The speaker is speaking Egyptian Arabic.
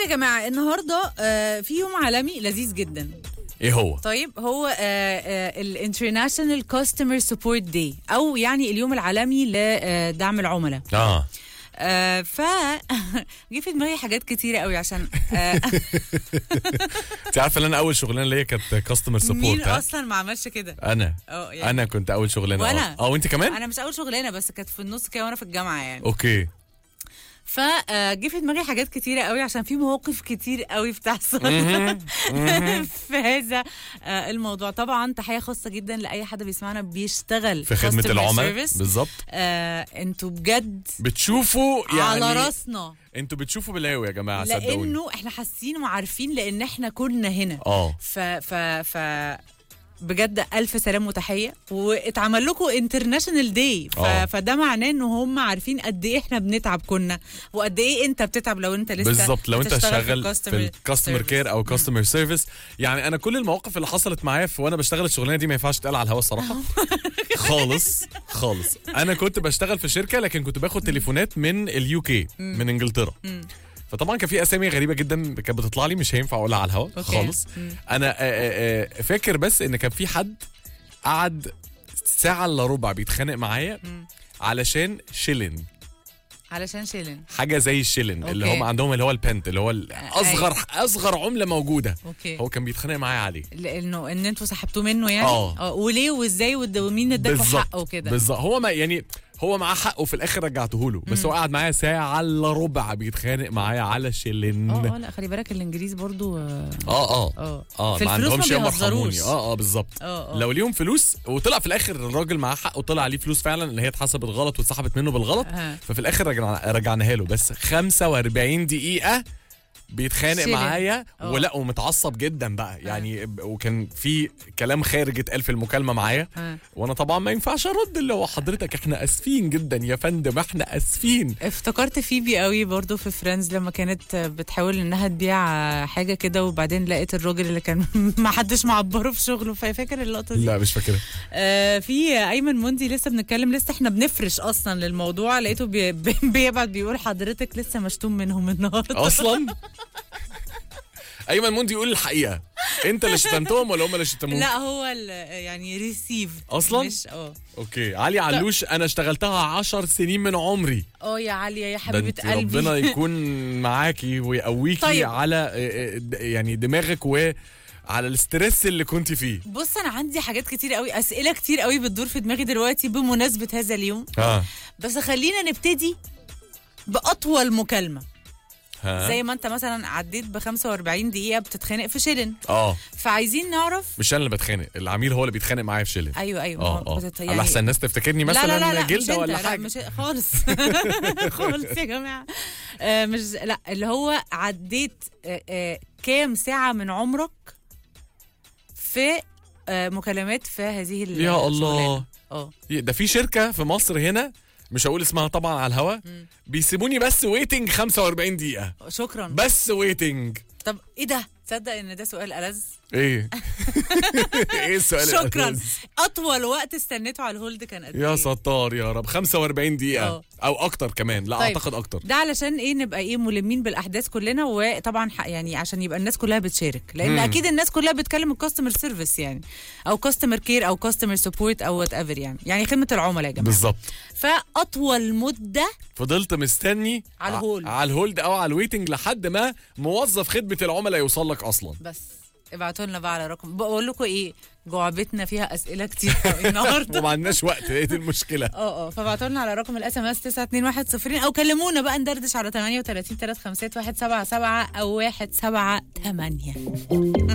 يا جماعه النهارده آه، في يوم عالمي لذيذ جدا ايه هو طيب هو الانترناشونال كاستمر سبورت داي او يعني اليوم العالمي لدعم العملاء اه آه، ف جه في دماغي حاجات كتيره قوي عشان آه، انت عارفه ان انا اول شغلانه ليا كانت كاستمر مين سبورت ها اصلا ما عملش كده انا اه يعني انا كنت اول شغلانه وأنا. اه اه وانت كمان انا مش اول شغلانه بس كانت في النص كده وانا في الجامعه يعني اوكي فجه في دماغي حاجات كتيره قوي عشان في مواقف كتير قوي بتحصل مهم. في هذا آه، الموضوع طبعا تحيه خاصه جدا لاي حد بيسمعنا بيشتغل في خدمه customer العملاء service. بالظبط آه، انتوا بجد بتشوفوا يعني على راسنا انتوا بتشوفوا بلاوي يا جماعه صدقوني لانه احنا حاسين وعارفين لان احنا كنا هنا اه ف ف ف بجد الف سلام وتحيه واتعمل لكم انترناشونال داي آه. فده معناه ان هم عارفين قد ايه احنا بنتعب كنا وقد ايه انت بتتعب لو انت لسه بالظبط لو انت بتشتغل شغال في الكاستمر كير او كاستمر سيرفيس يعني انا كل المواقف اللي حصلت معايا في وانا بشتغل الشغلانه دي ما ينفعش تقال على الهوا الصراحه خالص خالص انا كنت بشتغل في شركه لكن كنت باخد تليفونات من اليو كي من انجلترا فطبعا كان في اسامي غريبه جدا كانت بتطلع لي مش هينفع اقولها على الهوا أوكي. خالص انا آه، آه، آه، فاكر بس ان كان في حد قعد ساعه الا ربع بيتخانق معايا علشان شيلن علشان شيلن حاجه زي الشيلن اللي أوكي. هم عندهم اللي هو البنت اللي هو اصغر اصغر عمله موجوده اوكي هو كان بيتخانق معايا عليه لانه ان انتوا سحبتوه منه يعني آه. وليه وازاي ود- ومين اداكوا حقه وكده بالظبط هو ما يعني هو معاه حقه في الاخر رجعته له بس هو قعد معايا ساعه الا ربع بيتخانق معايا على شيلن اه اه لا خلي بالك الانجليز برضو اه اه اه اه اه في ما الفلوس ما عندهمش يا بيهزروش. مرحموني اه اه بالظبط اه اه لو ليهم فلوس وطلع في الاخر الراجل معاه حق وطلع عليه فلوس فعلا اللي هي اتحسبت غلط واتسحبت منه بالغلط آه. ففي الاخر رجعنا رجعناها له بس 45 دقيقه بيتخانق شيلن. معايا اه. ولا ومتعصب جدا بقى يعني ب- وكان في كلام خارج اتقال في المكالمه معايا آه. وانا طبعا ما ينفعش ارد اللي هو حضرتك احنا اسفين جدا يا فندم احنا اسفين افتكرت فيبي قوي برضو في فريندز لما كانت بتحاول انها تبيع حاجه كده وبعدين لقيت الراجل اللي كان ما حدش معبره في شغله فاكر اللقطه دي لا مش فاكرها آه في ايمن موندي لسه بنتكلم لسه احنا بنفرش اصلا للموضوع لقيته بي بي- بيبعت بيقول حضرتك لسه مشتوم منهم النهارده اصلا ايمن موندي يقول الحقيقه انت اللي شتمتهم ولا هم اللي شتموك لا هو ال- يعني ريسيف أصلاً؟ مش اه اوكي علي علوش انا اشتغلتها عشر سنين من عمري اه يا عليا يا ده حبيبه انت قلبي ربنا يكون معاكي ويقويكي طيب. على آه، آه، د- يعني دماغك وعلى الاسترس اللي كنت فيه بص انا عندي حاجات كتير قوي اسئله كتير قوي بتدور في دماغي دلوقتي بمناسبه هذا اليوم ها بس خلينا نبتدي باطول مكالمه ها زي ما انت مثلا عديت ب 45 دقيقه بتتخانق في شيلن اه فعايزين نعرف مش انا اللي بتخانق العميل هو اللي بيتخانق معايا في شيلن ايوه ايوه اه ما هو اه بتت- على احسن الناس تفتكرني مثلا لا لا لا لا مش جلده انت، ولا لا حاجه مش خالص خالص يا جماعه آه مش لا اللي هو عديت آه آه كام ساعه من عمرك في آه مكالمات في هذه ال- يا الله الشغلانة. اه ده في شركه في مصر هنا مش هقول اسمها طبعا على الهوا بيسيبوني بس ويتنج 45 دقيقه شكرا بس ويتنج طب ايه ده تصدق ان ده سؤال ألذ ايه ايه السؤال شكرا الألذ؟ اطول وقت استنيته على الهولد كان قد يا ايه ستار يا رب 45 دقيقة اه. أو أكتر كمان لا طيب. أعتقد أكتر ده علشان ايه نبقى ايه ملمين بالاحداث كلنا وطبعا ح- يعني عشان يبقى الناس كلها بتشارك لان مم. اكيد الناس كلها بتكلم الكاستمر سيرفيس يعني او كاستمر كير او كاستمر سبورت او وات ايفر يعني يعني خدمه العملاء يا جماعه بالظبط فاطول مده فضلت مستني على ع- الهولد. على الهولد أو على الويتنج لحد ما موظف خدمة العملاء يوصل لك أصلا بس ابعتوا لنا بقى على رقم بقول لكم ايه جعبتنا فيها اسئله كتير قوي النهارده وما عندناش وقت لقيت المشكلة اه اه فابعتوا لنا على رقم الاس ام اس 921 او كلمونا بقى ندردش على 38 351 177 او 178